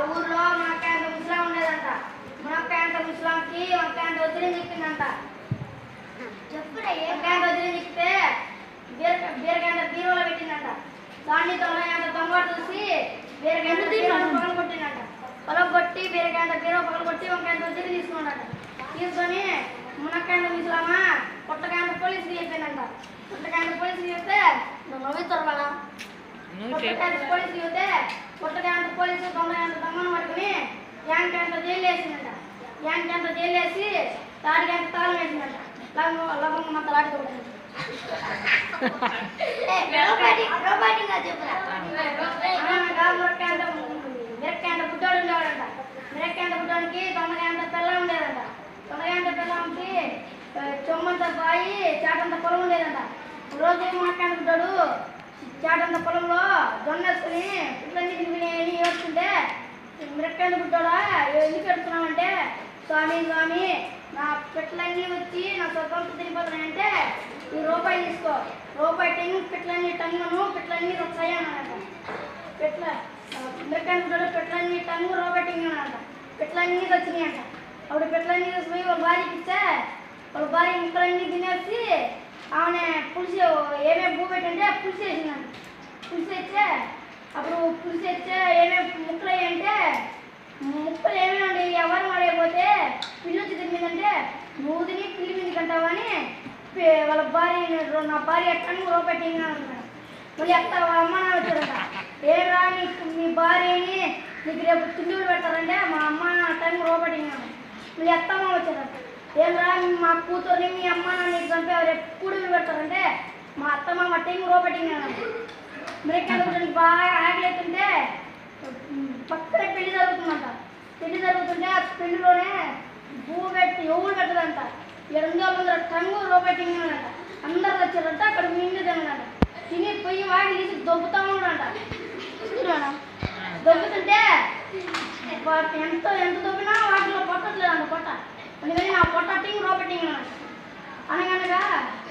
ఊర్లో మునక్కాయంత ముసలాం ఉండేదంట మునక్కాయంత ముసలాంకి వంకాయంత వదిలి చెప్పిందంట చెప్పురా వంకాయంత వదిలి చెప్తే బీర బీరకాయంత బీరువాలో పెట్టిందంట దాన్ని తొలగాయంత దొంగ చూసి బీరకాయంత బీరువాలో పగలు కొట్టిందంట పొలం కొట్టి బీరకాయంత బీరువా పగలు కొట్టి వంకాయంత వదిలి తీసుకున్నాడట తీసుకొని మునక్కాయంత ముసలామా పొట్టకాయంత పోలీసులు చెప్పిందంట పొట్టకాయంత పోలీసులు చెప్తే నువ్వు నవ్వుతారు కదా నువ్వు చెప్పు పుట్టకాంత పోలీసు చూస్తే పుట్టకాంత పోలీసు దొంగ దొంగను పట్టుకుని యాంకంత జైలు వేసిందంట యాంకంత జైలు వేసి తాడికంత తాళం వేసిందంట లవం లవం మొత్తం లాడి కొట్టింది మిరక్కాయంత బుడ్డోడు ఉండేవాడంట మిరక్కాయంత బుడ్డోడికి దొంగకాయంత పిల్ల ఉండేదంట దొంగకాయంత పిల్లకి చొమ్మంత బాయి చాటంత పొలం ఉండేదంట రోజు మునక్కాయంత బుడ్డోడు చాటంత పొలంలో జొన్న వేసుకుని ఇట్లన్నీ తిని ఏడుస్తుంటే మిరక్కాయలు పుట్టాడా ఎందుకు పెడుతున్నామంటే స్వామి స్వామి నా పెట్లన్నీ వచ్చి నా స్వతంత్రం తినిపోతున్నాయంటే ఈ రూపాయి తీసుకో రూపాయి టెంగు పెట్లన్నీ టంగును పెట్లన్నీ వస్తాయి అన్నాడంట పెట్ల మిరక్కాయలు పుట్టాడు పెట్లన్నీ టంగు రూపాయి టెంగు అన్నాడంట పెట్లన్నీ వచ్చినాయి అంట అప్పుడు పెట్లన్నీ తీసుకుపోయి వాళ్ళ భార్యకి ఇస్తే వాళ్ళ భార్య ముక్కలన్నీ తినేసి ఆమె పులుసు ఏమేమి భూ పెట్టంటే పులుసు వేసిందంట పులుసు ఇచ్చే అప్పుడు పులుసు ఇచ్చే ఏమేమి ముక్కలు అంటే ముక్కలు ఏమేమి ఎవరు వాడైపోతే పిల్లి వచ్చి తిరిగిందంటే నువ్వు తిని పిల్లి మీద కంటావని పి- వాళ్ళ భార్య నా భార్య ఎట్టని రూపాయి అన్నాడు మళ్ళీ అత్త వాళ్ళ అమ్మ నాన్న వచ్చారంట ఏం రా నీకు మీ భార్యని నీకు రేపు తిండి పెడతారంటే మా అమ్మ టైం రూపాయి అన్నాడు మళ్ళీ అత్తమ్మ వచ్చారంట ఏం రా మా కూతుర్ని మీ అమ్మ నాన్న నీకు చంపేవారు ఎప్పుడు పెడతారంటే మా అత్తమ్మ మా టైం రూపాయి అన్నాడు మిరకాయలు కూడా బాగా ఆకలిస్తుంటే పక్కనే పెళ్లి జరుగుతుందంట పెళ్లి జరుగుతుంటే ఆ పెళ్లిలోనే పువ్వు పెట్టి ఎవరు పెట్టదంట ఎనిమిది వందల టంగు రూపాయి తిన్నాడంట అందరు వచ్చారంట అక్కడ మిండి తిన్నాడంట తిని పొయ్యి వాడి తీసి దొబ్బుతా ఉన్నాడంట చూస్తున్నాడా? దొబ్బుతుంటే వా- ఎంత ఎంత దొబ్బినా వాటిలో పొట్టట్లేదంట పొట్ట అందుకని నా పొట్ట టింగ్ రూపాయి తిన్నాడంట అనగనగా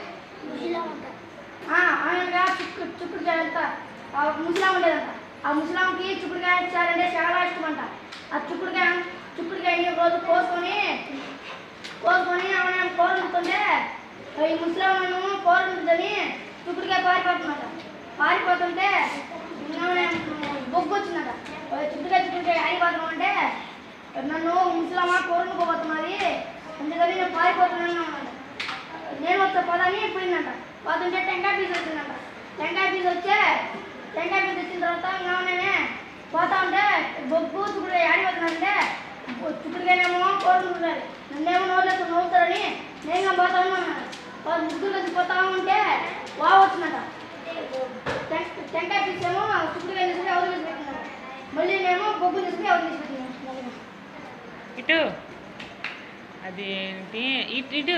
ఆ, అనగా చుక్కు చుక్కుడుకాయ అంట ఆ ముసలాం ఉండేదంట ఆ ముసలాంకి చుక్కుడుకాయ ఇచ్చారంటే చాలా ఇష్టం అంట ఆ చుక్కుడుకాయ చుక్కుడుకాయని రోజు కోసుకొని కోసుకొని ఆమె కూర ఉంటుంటే ఈ ముసలామను కూర ఉంటుందని చుక్కుడుకాయ పారిపోతుందట పారిపోతుంటే ఆమె బొగ్గు వచ్చిందట చుట్టుకాయ చుట్టుకాయ ఆగిపోతున్నాం అంటే నన్ను ముసలామా కూరను పోతున్నది అందుకని నేను పారిపోతున్నాను అన్నమాట నేను వస్తా పదని పోయిందంట పోతుంటే టెంకాయ పీస్ వచ్చిందంట టెంకాయ పీస్ వచ్చే టెంకాయ పీస్ వచ్చిన తర్వాత ఇంకా నేనే పోతా ఉంటే బొగ్గు చుక్కుడు ఆడిపోతున్నానంటే చుక్కుడుగానేమో కోరుకుంటున్నారు నన్నేమో నోట్లేదు నవ్వుతారని నేను పోతా ఉన్నాను వాళ్ళు ముగ్గురు కలిసి పోతా ఉంటే వా వచ్చిందంట టెం- టెంకాయ పీస్ ఏమో చుక్కుడుగా తీసుకుని ఎవరు తీసి పెట్టినారు మళ్ళీ నేను బొగ్గు తీసుకుని ఎవరు తీసి పెట్టినాను ఇటు అదేంటి ఇటు ఇటు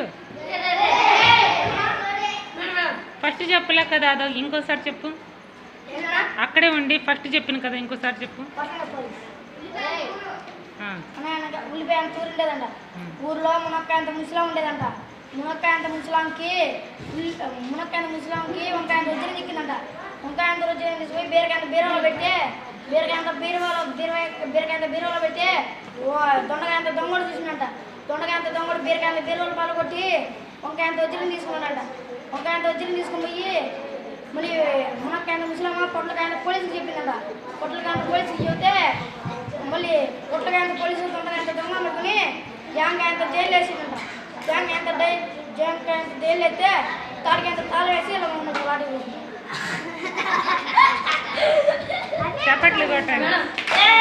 ఫస్ట్ చెప్పలే కదా అదో ఇంకోసారి చెప్పు ఏంటన్నా? అక్కడే ఉండి ఫస్ట్ చెప్పిన కదా ఇంకోసారి చెప్పు పక్కన పోలీస్. ఆ, అనగా ఉల్లిపాయ అంత ఊరు ఉండేదంట ఉమ్. ఊర్లో మునక్కాయ అంత ముసలాం ఉండేదంట మునక్కాయ అంత ముసలాంకి ఉల్లి- మునక్కాయ అంత ముసలాంకి వంకాయ అంత రుచిని చిక్కిందంట వంకాయ అంత రుచిని తీసుకుపోయి బీరకాయ అంత బీరువాలో పెట్టి బీరకాయ అంత బీరువాలో బీరకాయ బీరకాయ అంత బీరువాలో పెట్టి ఓ దొండకాయ అంత దొంగడు చూసిందంట దొండకాయ అంత దొంగడు బీరకాయ అంత బీరువాలో పాల్గొట్టి వంకాయ అంత వజ్రం తీసుకున్నాడంట వంకాయ అంత వజ్రం తీసుకుని పోయి మళ్ళీ మునక్కాయ అంత ముసలామా పొట్లకాయ అంత పోలీసుకి చెప్పిందంట పొట్లకాయ అంత పోలీసుకి చెబితే మళ్ళీ పుట్టగాయంత పోలీసులు తొండగాయంత దొంగ అనుకుని జాంకాయంత జైలు వేసిందంట జాంకాయంత డై జాంకాయంత జైలు అయితే తాడికాయంత తాళం వేసి ఇలా ఉన్నది వాటి చప్పట్లు కొట్టండి ఏ